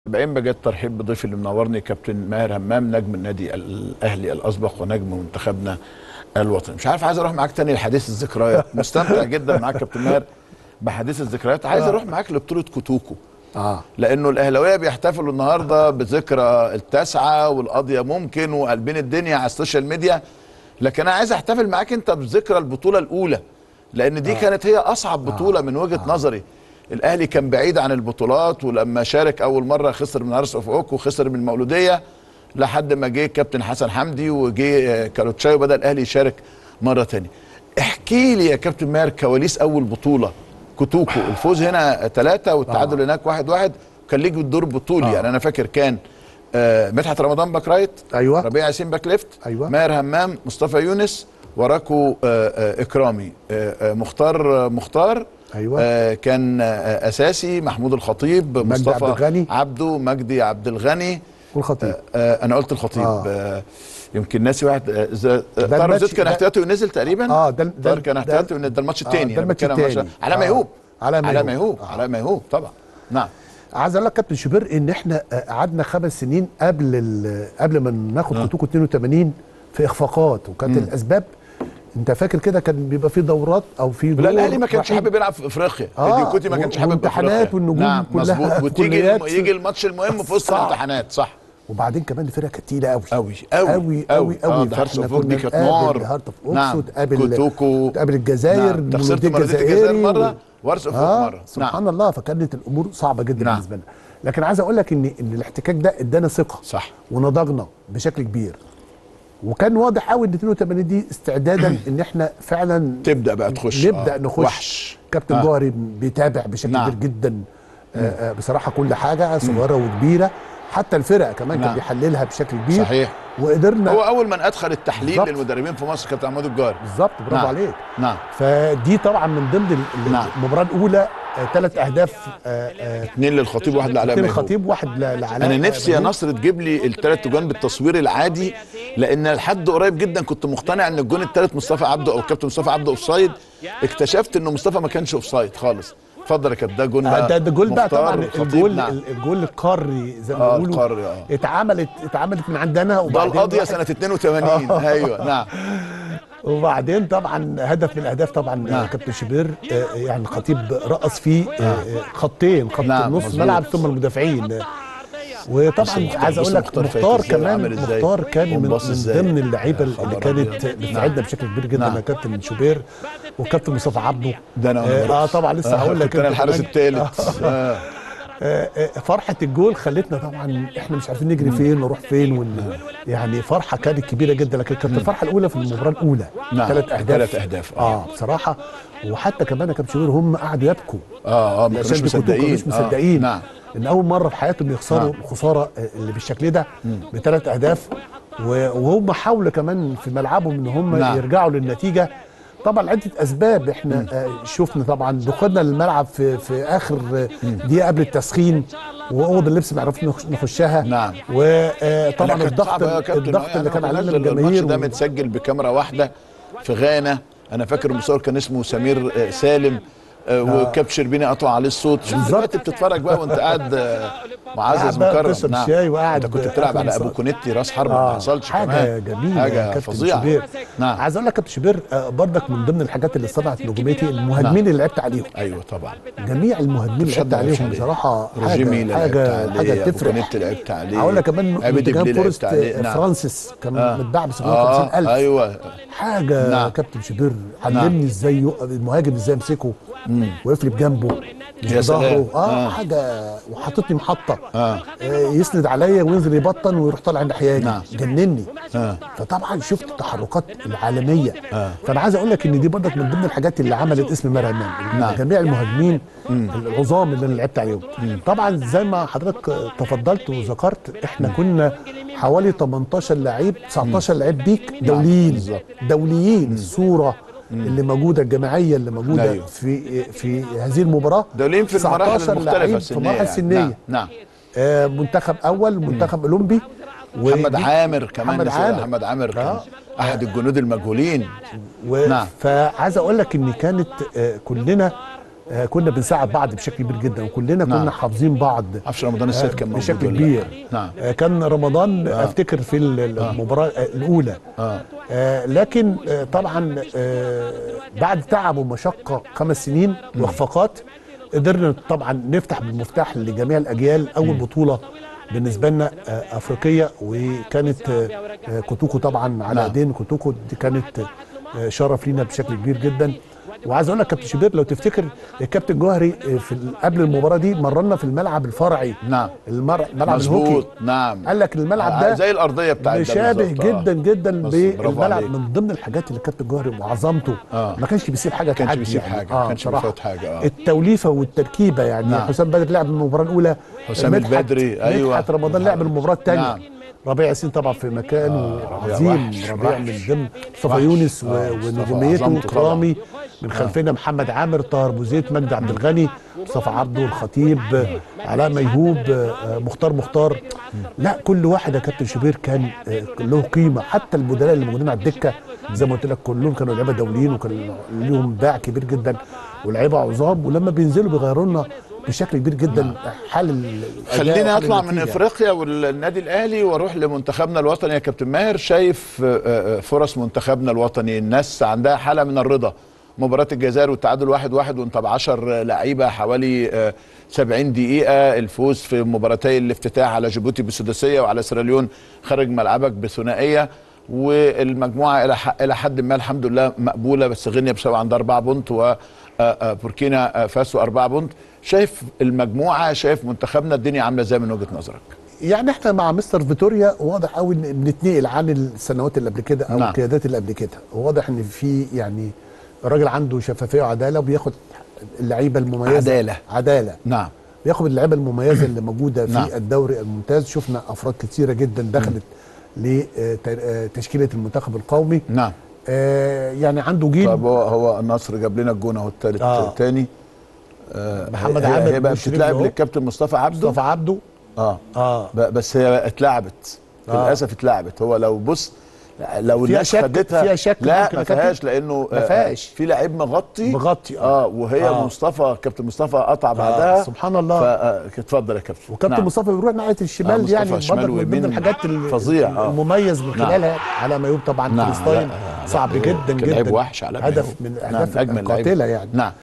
40 بجد ترحيب بضيفي اللي منورني كابتن ماهر همام نجم النادي الاهلي الاسبق ونجم منتخبنا الوطني مش عارف عايز اروح معاك تاني لحديث الذكريات مستمتع جدا معاك كابتن ماهر بحديث الذكريات عايز اروح معاك لبطوله كوتوكو اه لانه الاهلاويه بيحتفلوا النهارده بذكرى التاسعه والقضيه ممكن وقلبين الدنيا على السوشيال ميديا لكن انا عايز احتفل معاك انت بذكرى البطوله الاولى لان دي آه. كانت هي اصعب بطوله من وجهه آه. نظري الاهلي كان بعيد عن البطولات ولما شارك اول مره خسر من هارس اوف اوك وخسر من المولوديه لحد ما جه كابتن حسن حمدي وجه كالوتشاي وبدا الاهلي يشارك مره ثانيه احكي لي يا كابتن ماهر كواليس اول بطوله كوتوكو الفوز هنا ثلاثة والتعادل آه. هناك واحد واحد كان ليك الدور بطولي آه. يعني انا فاكر كان آه مدحت رمضان باك رايت ايوه ربيع ياسين باك ليفت أيوة. ماهر همام مصطفى يونس وراكو آه آه اكرامي آه آه مختار آه مختار أيوة. آه كان آه اساسي محمود الخطيب مجدي مصطفى عبد الغني. عبده مجدي عبد الغني والخطيب آه آه انا قلت الخطيب آه. آه. آه يمكن ناسي واحد آه ز- آه، ده طاهر الماتش- زيد كان ده- احتياطي ونزل تقريبا اه ده ده طاهر كان احتياطي ون- ده الماتش آه، الثاني ده الماتش التاني. على آه. ميهوب على على ميهوب. ميهوب آه. على ميهوب طبعا نعم عايز اقول لك كابتن شوبير ان احنا آه، قعدنا خمس سنين قبل ال- قبل ما ناخد كوتوكو 82 في اخفاقات وكانت الاسباب انت فاكر كده كان بيبقى في دورات او في لا دور الاهلي ما كانش وحيد. حابب يلعب في افريقيا آه، آه كوتي ما كانش و- حابب وامتحانات أفريقيا. والنجوم نعم كلها مظبوط في وتيجي كليات. الم- يجي الماتش المهم في وسط صعب. الامتحانات صح وبعدين كمان الفرقه كانت تقيله قوي قوي قوي قوي قوي آه قوي ده هارتس فإحنا اوف اوك دي كنا كانت نقابل نار هارت اوف اوكس نعم وتقابل كوتوكو تقابل الجزائر نعم. ده خسرت المولودية مرتين الجزائر الجزائري مره وارث اوف اوك اه مره سبحان نعم الله فكانت الامور صعبه جدا نعم. بالنسبه لنا لكن عايز اقول لك ان ان الاحتكاك ده ادانا ثقه صح ونضجنا بشكل كبير وكان واضح قوي ان 82 دي استعدادا ان احنا فعلا تبدا بقى تخش نبدا آه. نخش وحش كابتن آه. جوهري بيتابع بشكل نعم. كبير جدا آه آه بصراحه كل حاجه صغيره وكبيره حتى الفرق كمان كان نعم. بيحللها بشكل كبير صحيح وقدرنا هو اول من ادخل التحليل بالظبط. للمدربين في مصر كابتن محمود الجار بالظبط برافو نعم. عليك نعم فدي طبعا من ضمن ال- نعم. المباراه الاولى ثلاث اهداف آه، آه، اثنين للخطيب واحد لعلاء اتنين ميهوب الخطيب واحد ل- لعلاء انا نفسي يا ميهوب. نصر تجيب لي الثلاث جوان بالتصوير العادي لان لحد قريب جدا كنت مقتنع ان الجون الثالث مصطفى عبده او الكابتن مصطفى عبده اوفسايد اكتشفت ان مصطفى ما كانش اوفسايد خالص اتفضل يا كابتن ده جون آه، بقى ده ده جول بقى مختار طبعا والخطيب، الجول نعم. ال- الجول القاري زي ما آه، بيقولوا القاري، آه. اتعملت اتعملت من عندنا ده وبعدين القضيه واحد- سنه 82 ايوه نعم وبعدين طبعا هدف من الاهداف طبعا نعم. كابتن شبير آه، يعني الخطيب رقص فيه آه، آه، خطين خط نعم، النص مظبوط. ملعب ثم المدافعين آه، بص وطبعا مختار- عايز بص اقول لك مختار فايت مختار إزاي كمان وعامل إزاي مختار كان من, وباص من إزاي. ضمن اللعيبه يا اللي خبر كانت أبيض. بتساعدنا نعم. بشكل كبير جدا نعم. يا كابتن شوبير وكابتن مصطفى عبده ده انا اه, آه طبعا لسه هقول لك كنت انا أنت الحارس كمان. الثالث آه. آه، آه، فرحه الجول خلتنا طبعا احنا مش عارفين نجري فين نروح فين ون... يعني فرحه كانت كبيره جدا لكن كانت الفرحه الاولى في المباراه الاولى نعم. ثلاث اهداف ثلاث أهداف، آه. اه بصراحه وحتى كمان يا كابتن شوبير هم قعدوا يبكوا اه اه ما كانوش عشان بيكونوا مصدقين مش مصدقين آه. نعم ان اول مره في حياتهم يخسروا نعم. خساره آه، اللي بالشكل ده بثلاث اهداف و- وهم حاولوا كمان في ملعبهم ان هم نعم. يرجعوا للنتيجه طبعا عده اسباب احنا آه، شفنا طبعا دخولنا للملعب في في اخر آه، دقيقه قبل التسخين واوضه اللبس ما عرفنا نخش- نخشها نعم. وطبعا لا، كانت الضغط صعبة يا كابتن. الضغط يعني اللي كان أنا علينا بنزل من الماتش الجماهير ده و- متسجل بكاميرا واحده في غانا انا فاكر المصور كان اسمه سمير آه، سالم آه، وكاب شربيني قطع عليه الصوت شوف بالظبط. دلوقتي بتتفرج بقى وانت قاعد آه، معزز قاعد بقى مكرم بتشرب شاي وقاعد انت كنت بتلعب على آخر ابو مسار. كونيتي راس حرب ما آه، حصلش حاجه كمان جميله يا حاجه كابتن فظيعه شوبير نعم عايز اقول لك كابتن شوبير آه، برضك من ضمن الحاجات اللي صنعت نجوميتي المهاجمين اللي لعبت عليهم ايوه طبعا جميع المهاجمين اللي مفيش لعبت حد ما لعبش عليهم عليه. بصراحه روجيمي حاجه اللي حاجه لعبت عليه حاجه ابو تفرح كونيتي لعبت عليه هقول لك كمان عبد نوتنجهام دبلي لعبت فورست عليه آه، نعم فرانسيس كان آه. متباع ب اه 750000 ايوه حاجه نعم. يا كابتن شوبير علمني ازاي يق- المهاجم ازاي امسكه ويقف لي بجنبه مش يا سلام. بظهره اه, آه. حاجه وحاططني محطه آه. آه يسند عليا وينزل يبطن ويروح طالع ناحيتي نعم. جنني آه. فطبعا شفت التحركات العالميه آه. فانا عايز اقول لك ان دي برضك من ضمن الحاجات اللي عملت اسم مرعي امام نعم. جميع المهاجمين العظام اللي انا لعبت عليهم طبعا زي ما حضرتك تفضلت وذكرت احنا كنا حوالي 18 لعيب 19 لعيب بيك دوليين بالظبط. دوليين الصوره اللي موجوده الجماعيه اللي موجوده أيوه. في في هذه المباراه دولين في المراحل 19 المختلفه لعيب في السنيه المراحل يعني. السنيه نعم, نعم. آه منتخب اول منتخب اولمبي محمد ودي- عامر كمان محمد نسيت عامر محمد عامر كان آه. احد الجنود المجهولين و... نعم. فعايز اقول لك ان كانت آه، كلنا آه كنا بنساعد بعض بشكل كبير جدا وكلنا كنا نعم. حافظين بعض عفش رمضان السيد كان موجود بشكل ولا كبير لا؟ نعم آه كان رمضان آه. افتكر في ال- المباراه آه. الاولى اه آه لكن آه طبعا آه بعد تعب ومشقه خمس سنين واخفاقات قدرنا طبعا نفتح بالمفتاح لجميع الاجيال اول بطوله بالنسبه لنا آه افريقيه وكانت آه آه كوتوكو طبعا على نعم. ايدين كوتوكو دي كانت آه شرف لينا بشكل كبير جدا وعايز اقول لك كابتن شوبير لو تفتكر الكابتن جوهري آه، في ال- قبل المباراه دي مرنا في الملعب الفرعي نعم المر... ملعب الهوكي مظبوط نعم قال لك الملعب آه، ده زي الارضيه بتاعت ده مشابه بالظبط، آه. جدا جدا بس برافو بالملعب عليك. من ضمن الحاجات اللي كابتن جوهري وعظمته آه. ما كانش بيسيب حاجه كانش تعدي بيسيب يعني. حاجة، ما كانش بصراحة. بيفوت حاجة، آه. التوليفه والتركيبه يعني نعم. حسام بدر لعب المباراه الاولى حسام مدحت- البدري، أيوة. مدحت رمضان لعب المباراه الثانيه نعم. ربيع ياسين طبعا في مكانه آه، ربيع عظيم وحش، ربيع وحش. من ضمن مصطفى وحش. يونس و- آه، مصطفى ونجوميته عظمته طبعاً. كرامي من خلفنا محمد عامر طاهر بوزيت مجدي عبد الغني مصطفى عبده الخطيب علاء ميهوب آه، مختار مختار لا كل واحد يا كابتن شوبير كان آه، له قيمه حتى البدلاء اللي موجودين على الدكه زي ما قلت لك كلهم كانوا لعيبه دوليين وكان ليهم باع كبير جدا ولعيبه عظام ولما بينزلوا بيغيروا لنا بشكل كبير جدا حال ال- الأداء خليني وحال اطلع من النتيجة. افريقيا والنادي الاهلي واروح لمنتخبنا الوطني يا كابتن ماهر شايف آه، آه، فرص منتخبنا الوطني الناس عندها حاله من الرضا مباراة الجزائر والتعادل واحد واحد وانت ب 10 لعيبة حوالي آه، 70 دقيقة الفوز في مباراتي الافتتاح على جيبوتي بسداسية وعلى سيراليون خارج ملعبك بثنائية والمجموعة إلى ح- إلى حد ما الحمد لله مقبولة بس غينيا بسبب عندها أربعة بونت وبوركينا فاسو أربعة بونت شايف المجموعة شايف منتخبنا الدنيا عاملة ازاي من وجهة نظرك؟ يعني احنا مع مستر فيتوريا واضح قوي ان بنتنقل عن السنوات اللي قبل كده او نعم. القيادات اللي قبل كده واضح ان في يعني الراجل عنده شفافيه وعداله وبياخد اللعيبه المميزه عدالة. عداله نعم بياخد اللعيبه المميزه اللي موجوده في نعم. الدوري الممتاز شفنا افراد كتيره جدا دخلت لتشكيله المنتخب القومي نعم آه، يعني عنده جيل طب هو هو النصر جاب لنا الجون اهو الثالث آه. الثاني آه محمد هي- عامر هي بقى بوش رجله بتتلعب أهو. للكابتن مصطفى عبده مصطفى عبده اه اه ب- بس هي اتلعبت آه. للاسف اتلعبت هو لو بص لو فيها الناس شك- خدتها فيها شك لا ممكن ما يا كابتن؟ فيهاش لانه ما آه، فيهاش. في لعيب مغطي مغطي، آه. اه وهي آه. مصطفى كابتن مصطفى قطع بعدها سبحان الله. اتفضل يا كابتن وكابتن نعم. مصطفى بيروح ناحيه آه، الشمال مصطفى يعني شمال برضك من ويمين ضمن الحاجات ال- فظيع، آه. المميز من نعم. خلالها على ميوب طبعا نعم، فلسطين لا، صعب لا، جدا كان جدا لعيب وحش على هدف ميوب. من نعم، الاهداف أجمل لعيب. القاتله يعني نعم